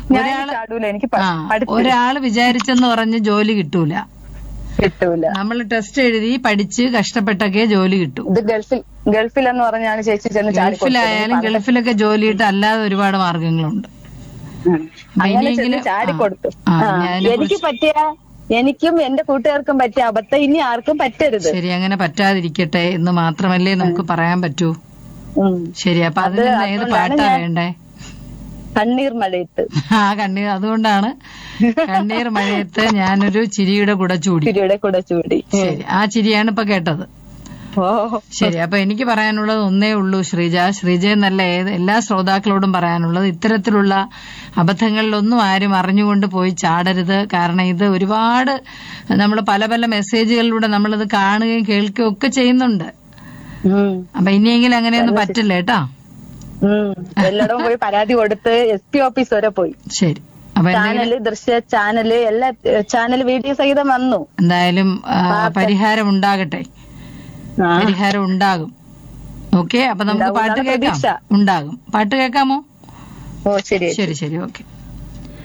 ഞാൻ ഒരാള് ചാടൂല എനിക്ക് പ- ആ പഠിപ്പ് ഒരാള് വിചാരിച്ചെന്ന് പറഞ്ഞ് ജോലി കിട്ടൂല കിട്ടൂല നമ്മൾ ടെസ്റ്റ് എഴുതി പഠിച്ച് കഷ്ടപ്പെട്ടൊക്കെ ജോലി കിട്ടൂ ഇത് ഗൾഫിൽ ഗൾഫിലെന്ന് പറഞ്ഞാണ് ചേച്ചി ചെന്ന് ചാടി ഗൾഫിലായാലും ഗൾഫിലൊക്കെ ജോലിയിട്ട് അല്ലാതെ ഒരുപാട് മാർഗങ്ങളുണ്ട് അങ്ങനെ ചെന്ന് ഇനിയെങ്കിലും- ചാടി കൊടുത്തു ആ, ആ, ഞാനെ എനിക്ക് പറ്റിയ എനിക്കും എന്റെ കൂട്ടുകാർക്കും പറ്റിയ അബദ്ധം ഇനി ആർക്കും പറ്റരുത് ശരി അങ്ങനെ പറ്റാതിരിക്കട്ടെ എന്ന് മാത്രമല്ലേ നമുക്ക് പറയാൻ പറ്റൂ ഉം. ശരി അപ്പൊ അതിന് ഏത് അതുകൊണ്ടാണ് പാട്ടാ ഞാൻ- വേണ്ടേ കണ്ണീർ മഴയത്ത് ആ കണ്ണീർ അതുകൊണ്ടാണ് കണ്ണീർ മഴയത്ത് ഞാനൊരു ചിരിയുടെ കൂടെ ചൂടി തിരിയുടെ കൂടെ ചൂടി ശരി ആ ചിരിയാണ് ഇപ്പൊ കേട്ടത് ഓ ശരി അപ്പൊ എനിക്ക് പറയാനുള്ളത് ഒന്നേ ഉള്ളൂ ശ്രീജ ശ്രീജ എന്നല്ല ഏത് എല്ലാ ശ്രോതാക്കളോടും പറയാനുള്ളത് ഇത്തരത്തിലുള്ള അബദ്ധങ്ങളിലൊന്നും ആരും അറിഞ്ഞുകൊണ്ട് പോയി ചാടരുത് കാരണം ഇത് ഒരുപാട് നമ്മൾ പല പല മെസ്സേജുകളിലൂടെ നമ്മളിത് കാണുകയും കേൾക്കുകയും ഒക്കെ ചെയ്യുന്നുണ്ട് ഉം. അപ്പൊ ഇനിയെങ്കിലും അങ്ങനെയൊന്നും പറ്റില്ല കേട്ടോ ഉം. എല്ലായിടവും പോയി പരാതി കൊടുത്ത് എസ് പി ഓഫീസ് വരെ പോയി ശരി അപ്പൊ എന്തെങ്കിലും ചാനല് ദൃശ്യ ചാനല് എല്ലാ ചാനൽ വീഡിയോ സഹിതം വന്നു എന്തായാലും ആ, പരിഹാരം ഉണ്ടാകട്ടെ ആ. പരിഹാരം ഉണ്ടാകും ഓക്കെ അപ്പൊ നമുക്ക് പാട്ട് ഉണ്ടാകുമെന്നാണ് കേൾക്കാം പ്രതീക്ഷ. ഉണ്ടാകും പാട്ട് കേൾക്കാമോ ഓ ശരി ശരി ശരി ഓക്കെ